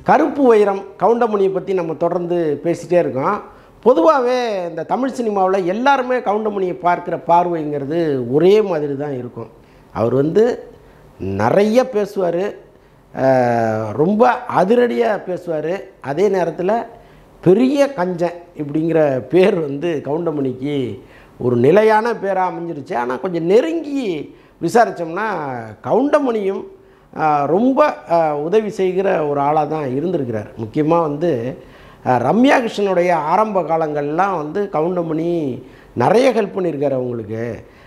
கருப்பு வைரம் கவுண்டமணியை பற்றி நம்ம தொடர்ந்து பேசிகிட்டே இருக்கோம் பொதுவாகவே இந்த தமிழ் சினிமாவில் எல்லாருமே கவுண்டமணியை பார்க்குற பார்வைங்கிறது ஒரே மாதிரி தான் இருக்கும் அவர் வந்து நிறைய பேசுவார் ரொம்ப அதிரடியாக பேசுவார் அதே நேரத்தில் பெரிய கஞ்சன் இப்படிங்கிற பேர் வந்து கவுண்டமணிக்கு ஒரு நிலையான பேராக அமைஞ்சிருச்சு ஆனால் கொஞ்சம் நெருங்கி விசாரித்தோம்னா கவுண்டமணியும் ஆஹ், ரொம்ப ஆஹ், உதவி செய்கிற ஒரு ஆளாக தான் இருந்திருக்கிறார் முக்கியமாக வந்து ஆஹ், ரம்யா கிருஷ்ணனுடைய ஆரம்ப காலங்கள்லாம் வந்து கவுண்டமணி நிறைய ஹெல்ப் பண்ணியிருக்காரு அவங்களுக்கு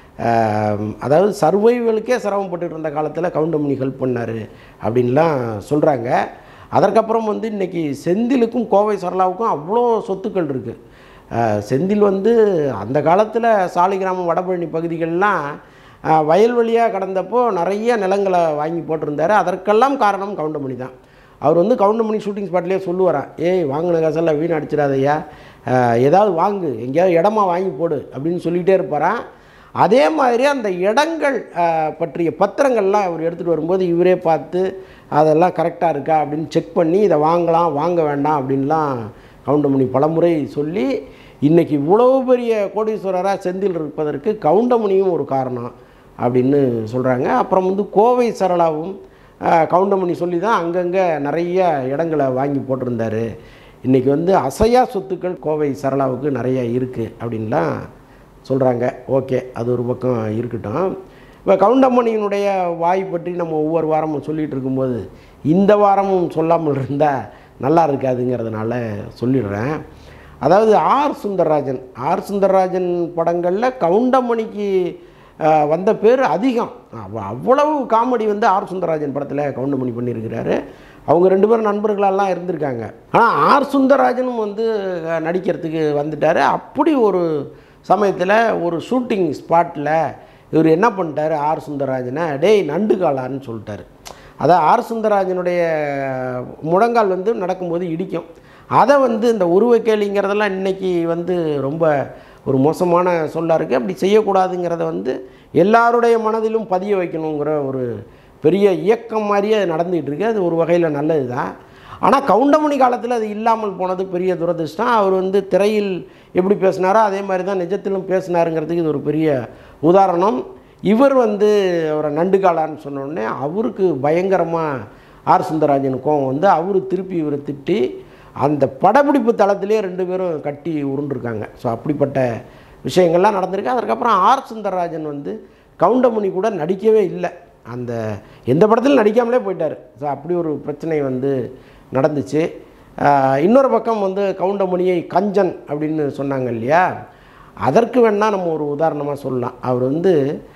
ஆஹ், அதாவது சர்வைவலுக்கே சிரமப்பட்டுட்டு இருந்த காலத்தில் கவுண்டமணி ஹெல்ப் பண்ணார் அப்படின்லாம் சொல்கிறாங்க அதற்கப்புறம் வந்து இன்றைக்கி செந்திலுக்கும் கோவை சரளாவுக்கும் அவ்வளோ சொத்துக்கள் இருக்குது செந்தில் வந்து அந்த காலத்தில் சாலிகிராமம் வடபழனி பகுதிகளெலாம் ஆஹ், வயல்வெளியாக கடந்தப்போ நிறைய நிலங்களை வாங்கி போட்டிருந்தாரு அதற்கெல்லாம் காரணம் கவுண்டமணி தான் அவர் வந்து கவுண்டமணி ஷூட்டிங் ஸ்பாட்லேயே சொல்லுவாராம் ஏய் வாங்கின காசெல்லாம் வீண் அடிச்சிடாதய்யா ஆஹ், ஏதாவது வாங்கு எங்கேயாவது இடமா வாங்கி போடு அப்படின்னு சொல்லிகிட்டே இருப்பாராம் அதே மாதிரி அந்த இடங்கள் ஆஹ், பற்றிய பத்திரங்கள்லாம் அவர் எடுத்துகிட்டு வரும்போது இவரே பார்த்து அதெல்லாம் கரெக்டாக இருக்கா அப்படின்னு செக் பண்ணி இதை வாங்கலாம் வாங்க வேண்டாம் அப்படின்லாம் கவுண்டமணி பலமுறை சொல்லி இன்றைக்கி இவ்வளவு பெரிய கோடீஸ்வரராக செந்தில் இருப்பதற்கு கவுண்டமணியும் ஒரு காரணம் அப்படின்னு சொல்கிறாங்க அப்புறம் வந்து கோவை சரளாவும் ஆஹ், கவுண்டமணி சொல்லி தான் அங்கங்கே நிறைய இடங்களை வாங்கி போட்டிருந்தாரு இன்றைக்கி வந்து அசையா சொத்துக்கள் கோவை சரளாவுக்கு நிறைய இருக்குது அப்படின்லாம் சொல்கிறாங்க ஓகே அது ஒரு பக்கம் இருக்கட்டும் இப்போ கவுண்டமணியினுடைய வாய் பற்றி நம்ம ஒவ்வொரு வாரமும் சொல்லிகிட்டு இருக்கும்போது இந்த வாரமும் சொல்லாமல் இருந்தால் நல்லா இருக்காதுங்கிறதுனால சொல்லிடுறேன் அதாவது ஆர் சுந்தரராஜன் ஆர் சுந்தரராஜன் படங்களில் கவுண்டமணிக்கு ஆஹ், வந்த பேர் அதிகம் அவ- அவ்வளவு காமெடி வந்து ஆர் சுந்தரராஜன் படத்தில் கவுண்டமணி பண்ணியிருக்கிறாரு அவங்க ரெண்டு பேரும் நண்பர்களெல்லாம் இருந்திருக்காங்க ஆனால் ஆர் சுந்தரராஜனும் வந்து அஹ், நடிக்கிறதுக்கு வந்துட்டார் அப்படி ஒரு சமயத்தில் ஒரு ஷூட்டிங் ஸ்பாட்டில் இவர் என்ன பண்ணிட்டாரு ஆர் சுந்தரராஜனை டேய் நண்டு காளான்னு சொல்லிட்டாரு அதான் ஆர் சுந்தரராஜனுடைய முழங்கால் வந்து நடக்கும்போது இடிக்கும் அதை வந்து இந்த உருவக்கேலிங்கிறதெல்லாம் இன்றைக்கி வந்து ரொம்ப ஒரு மோசமான சொல்லாக இருக்குது அப்படி செய்யக்கூடாதுங்கிறத வந்து எல்லாருடைய மனதிலும் பதிய வைக்கணுங்கிற ஒரு பெரிய இயக்கம் மாதிரியே அது நடந்துகிட்டு இருக்கு அது ஒரு வகையில் நல்லது தான் ஆனால் கவுண்டமணி காலத்தில் அது இல்லாமல் போனது பெரிய துரதிர்ஷ்டம் அவர் வந்து திரையில் எப்படி பேசினாரோ அதே மாதிரி தான் நிஜத்திலும் பேசினாருங்கிறதுக்கு இது ஒரு பெரிய உதாரணம் இவர் வந்து அவரை நண்டுகாலான்னு சொன்ன உடனே அவருக்கு பயங்கரமாக ஆர் சுந்தரராஜன் கோவம் வந்து அவர் திருப்பி இவரை திட்டி அந்த படப்பிடிப்பு தளத்திலே ரெண்டு பேரும் கட்டி உருண்டிருக்காங்க ஸோ அப்படிப்பட்ட விஷயங்கள்லாம் நடந்திருக்கு அதற்கப்புறம் ஆர் சுந்தரராஜன் வந்து கவுண்டமணி கூட நடிக்கவே இல்லை அந்த எந்த படத்திலும் நடிக்காமலே போயிட்டார் ஸோ அப்படி ஒரு பிரச்சனை வந்து நடந்துச்சு ஆஹ் இன்னொரு பக்கம் வந்து கவுண்டமணியை கஞ்சன் அப்படின்னு சொன்னாங்க இல்லையா அதற்கு வேணால் நம்ம ஒரு உதாரணமாக சொல்லலாம் அவர் வந்து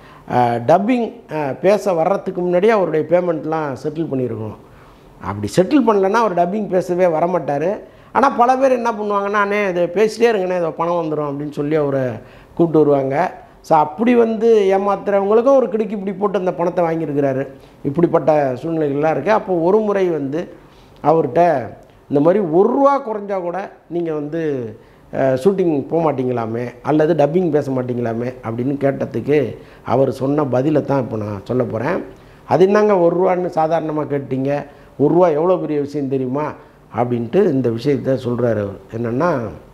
டப்பிங் பேச வர்றதுக்கு முன்னாடியே அவருடைய பேமெண்ட்லாம் செட்டில் பண்ணியிருக்கணும் அப்படி செட்டில் பண்ணலன்னா அவர் டப்பிங் பேசவே வரமாட்டார் ஆனால் பல பேர் என்ன பண்ணுவாங்கன்னா அண்ணே இதை பேசிட்டே இருங்கண்ணே இதை பணம் வந்துடும் அப்படின்னு சொல்லி அவரை கூப்பிட்டு வருவாங்க ஸோ அப்படி வந்து ஏமாத்துறவங்களுக்கும் ஒரு கிடுக்கி இப்படி போட்டு அந்த பணத்தை வாங்கியிருக்கிறாரு இப்படிப்பட்ட சூழ்நிலைகள்லாம் இருக்குது அப்போ ஒரு முறை வந்து அவர்கிட்ட இந்த மாதிரி ஒரு ரூபா குறைஞ்சா கூட நீங்கள் வந்து ஷூட்டிங் போக மாட்டீங்களாமே அல்லது டப்பிங் பேச மாட்டீங்களாமே அப்படின்னு கேட்டதுக்கு அவர் சொன்ன பதிலை தான் இப்போ நான் சொல்ல போகிறேன் அது என்னங்க ஒரு ரூபான்னு சாதாரணமாக கேட்டீங்க ஒரு ரூபா எவ்வளோ பெரிய விஷயம் தெரியுமா அப்படின்ட்டு இந்த விஷயத்த சொல்கிறாரு அவர் என்னென்னா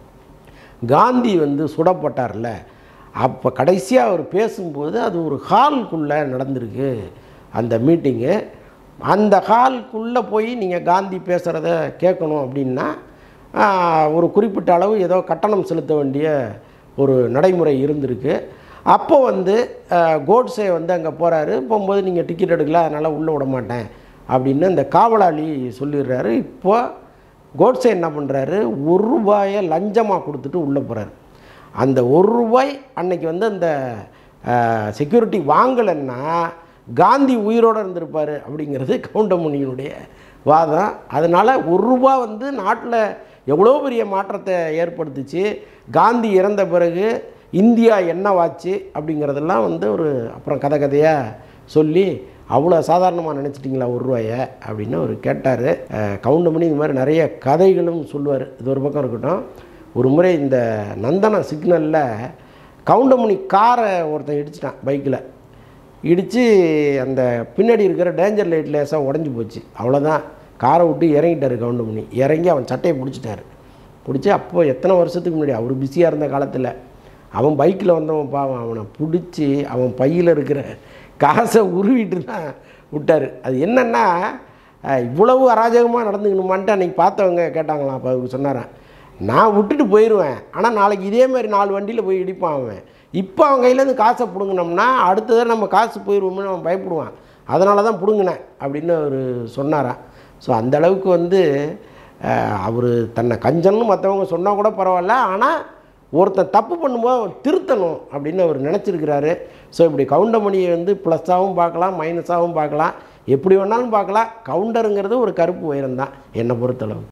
காந்தி வந்து சுடப்பட்டார்ல அப்போ கடைசியாக அவர் பேசும்போது அது ஒரு ஹாலுக்குள்ளே நடந்திருக்கு அந்த மீட்டிங்கு அந்த ஹாலுக்குள்ளே போய் நீங்கள் காந்தி பேசுகிறத கேட்கணும் அப்படின்னா ஆஹ், ஒரு குறிப்பிட்ட அளவு ஏதோ கட்டணம் செலுத்த வேண்டிய ஒரு நடைமுறை இருந்திருக்கு அப்போ வந்து ஆஹ், கோட்ஸே வந்து அங்கே போகிறாரு போகும்போது நீங்கள் டிக்கெட் எடுக்கல அதனால் உள்ளே விட மாட்டேன் அப்படின்னு அந்த காவலாளி சொல்லிடுறாரு இப்போ கோட்ஸே என்ன பண்ணுறாரு ஒரு ரூபாயை லஞ்சமாக கொடுத்துட்டு உள்ளே போகிறாரு அந்த ஒரு ரூபாய் அன்னைக்கு வந்து அந்த செக்யூரிட்டி வாங்கலைன்னா காந்தி உயிரோடு இருந்திருப்பார் அப்படிங்கிறது கவுண்டமணியினுடைய வாதம் அதனால் ஒரு ரூபா வந்து நாட்டில் எவ்வளோ பெரிய மாற்றத்தை ஏற்படுத்துச்சு காந்தி இறந்த பிறகு இந்தியா என்னவாச்சு அப்படிங்கிறதெல்லாம் வந்து ஒரு அப்புறம் கதை கதையாக சொல்லி அவ்வளோ சாதாரணமாக நினச்சிட்டிங்களா ஒரு ரூபாயை அப்படின்னு அவர் கேட்டார் கவுண்டமணி இந்த மாதிரி நிறைய கதைகளும் சொல்லுவார் இது ஒரு பக்கம் இருக்கட்டும் ஒரு முறை இந்த நந்தன சிக்னலில் கவுண்டமணி காரை ஒருத்தன் இடிச்சிட்டான் பைக்கில் இடித்து அந்த பின்னாடி இருக்கிற டேஞ்சர் லைட் லேசாக உடஞ்சி போச்சு அவ்வளோதான் காரை விட்டு இறங்கிட்டார் கவுண்டமணி இறங்கி அவன் சட்டையை பிடிச்சிட்டாரு பிடிச்சி அப்போ எத்தனை வருஷத்துக்கு முன்னாடி அவர் பிஸியாக இருந்த காலத்தில் அவன் பைக்கில் வந்தவன் பாவம் அவனை பிடிச்சி அவன் பையில் இருக்கிற காசை உருவிட்டு தான் விட்டார் அது என்னென்னா அஹ், இவ்வளவு அராஜகமாக நடந்துக்கணுமான்ட்டு அன்றைக்கி பார்த்தவங்க கேட்டாங்களாம் அப்போ அவருக்கு சொன்னாரான் நான் விட்டுட்டு போயிடுவேன் ஆனால் நாளைக்கு இதே மாதிரி நாலு வண்டியில் போய் இடிப்பான் அவன் இப்போ அவன் கையிலேருந்து காசை பிடுங்கினோம்னா அடுத்ததான் நம்ம காசு போயிடுவோம்னு அவன் பயப்படுவான் அதனால தான் பிடுங்கினேன் அப்படின்னு அவர் சொன்னாராம் ஸோ அந்த அளவுக்கு வந்து அவர் தன்னை கஞ்சன்னு மற்றவங்க சொன்னால் கூட பரவாயில்ல ஆனால் ஒருத்தன் தப்பு பண்ணும்போது அவன் திருத்தணும் அப்படின்னு அவர் நினச்சிருக்கிறாரு ஸோ இப்படி கவுண்டமணியை வந்து ப்ளஸ்ஸாகவும் பார்க்கலாம் மைனஸாகவும் பார்க்கலாம் எப்படி வேணாலும் பார்க்கலாம் கவுண்டருங்கிறது ஒரு கருப்பு உயரம் தான் என்னை பொறுத்தளவு